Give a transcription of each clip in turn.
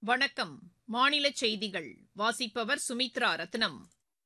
வணக்கம் மாநில செய்திகள் வாசிப்பவர் சுமித்ரா ரத்னம்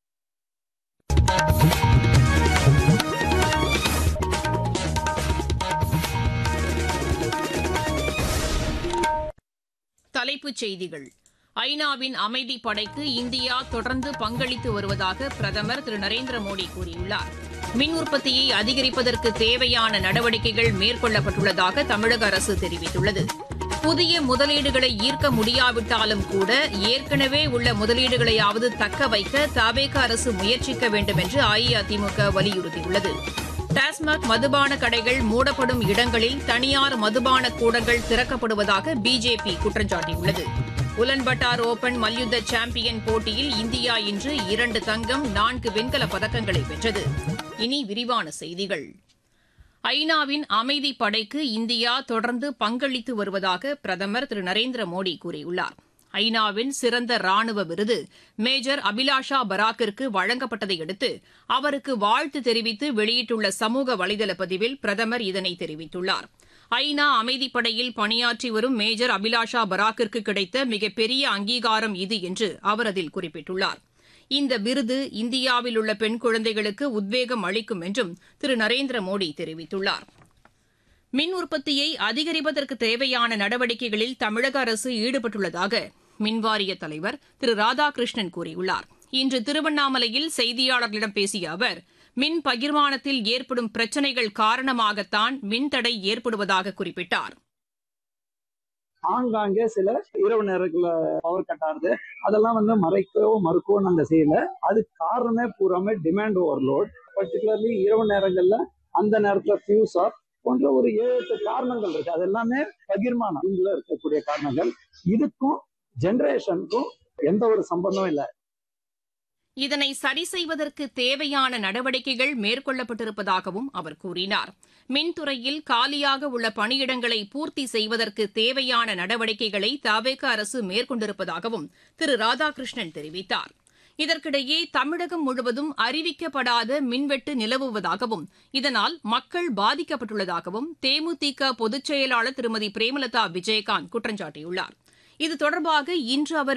தலைப்புச் செய்திகள் ஐநாவின் அமைதி படைக்கு இந்தியா தொடர்ந்து பங்களித்து வருவதாக பிரதமர் திரு நரேந்திர மோடி கூறியுள்ளார் மின் உற்பத்தியை அதிகரிப்பதற்கு தேவையான நடவடிக்கைகள் மேற்கொள்ளப்பட்டுள்ளதாக தமிழக அரசு தெரிவித்துள்ளது புதிய முதலீடுகளை ஈர்க்க முடியாவிட்டாலும் கூட ஏற்கனவே உள்ள முதலீடுகளையாவது தக்க வைக்க தவேக அரசு முயற்சிக்க வேண்டும் என்று அஇஅதிமுக வலியுறுத்தியுள்ளது டாஸ்மாக் மதுபான கடைகள் மூடப்படும் இடங்களில் தனியார் மதுபான கூடங்கள் திறக்கப்படுவதாக பிஜேபி குற்றம் சாட்டியுள்ளது உலன்பட்டார் ஓபன் மல்யுத்த சாம்பியன் போட்டியில் இந்தியா இன்று இரண்டு தங்கம் நான்கு வெண்கலப் பதக்கங்களை வென்றது இனி விரிவான செய்திகள் ஐநாவின் அமைதி படைக்கு இந்தியா தொடர்ந்து பங்களித்து வருவதாக பிரதமர் திரு நரேந்திர மோடி கூறியுள்ளார் ஐநாவின் சிறந்த ராணுவ விருது மேஜர் அபிலாஷா பராக்கிற்கு வழங்கப்பட்டதை அடுத்து அவருக்கு வாழ்த்து தெரிவித்து வெளியிட்டுள்ள சமூக வலைதள பதிவில் பிரதமர் இதனை தெரிவித்துள்ளார் ஐநா அமைதிப்படையில் பணியாற்றி வரும் மேஜர் அபிலாஷா பராக்கிற்கு கிடைத்த மிகப்பெரிய அங்கீகாரம் இது என்று அவர் அதில் குறிப்பிட்டுள்ளார் இந்த விருது இந்தியாவில் உள்ள பெண் குழந்தைகளுக்கு உத்வேகம் அளிக்கும் என்றும் திரு நரேந்திர மோடி தெரிவித்துள்ளார் மின் உற்பத்தியை அதிகரிப்பதற்கு தேவையான நடவடிக்கைகளில் தமிழக அரசு ஈடுபட்டுள்ளதாக மின்வாரிய தலைவர் திரு ராதாகிருஷ்ணன் கூறியுள்ளார் இன்று திருவண்ணாமலையில் செய்தியாளர்களிடம் பேசிய அவர் மின் பகிர்மானத்தில் ஏற்படும் பிரச்சினைகள் காரணமாகத்தான் மின்தடை ஏற்படுவதாக குறிப்பிட்டார் ஆங்காங்கே சில இரவு நேரத்துல பவர் கட் ஆகுது அதெல்லாம் வந்து மறைக்கவோ மறுக்கவோ நாங்க செய்யல அது காரணமே பூராமே டிமாண்ட் ஓவர்லோட் பர்டிகுலர்லி இரவு நேரங்கள்ல அந்த நேரத்துல ஃபியூஸ் ஆஃப் போன்ற ஒரு ஏழு எட்டு காரணங்கள் இருக்கு அது எல்லாமே பகிர்மானம் இதுல இருக்கக்கூடிய காரணங்கள் இதுக்கும் ஜெனரேஷனுக்கும் எந்த ஒரு சம்பந்தமும் இல்லை இதனை சரி செய்வதற்கு தேவையான நடவடிக்கைகள் மேற்கொள்ளப்பட்டிருப்பதாகவும் அவர் கூறினார் மின்துறையில் காலியாக உள்ள பணியிடங்களை பூர்த்தி செய்வதற்கு தேவையான நடவடிக்கைகளை தவேக அரசு மேற்கொண்டிருப்பதாகவும் திரு ராதாகிருஷ்ணன் தெரிவித்தார் இதற்கிடையே தமிழகம் முழுவதும் அறிவிக்கப்படாத மின்வெட்டு நிலவுவதாகவும் இதனால் மக்கள் பாதிக்கப்பட்டுள்ளதாகவும் தேமுதிக பொதுச் செயலாளர் திருமதி பிரேமலதா விஜயகாந்த் குற்றம் சாட்டியுள்ளார் இது தொடர்பாக இன்று அவர்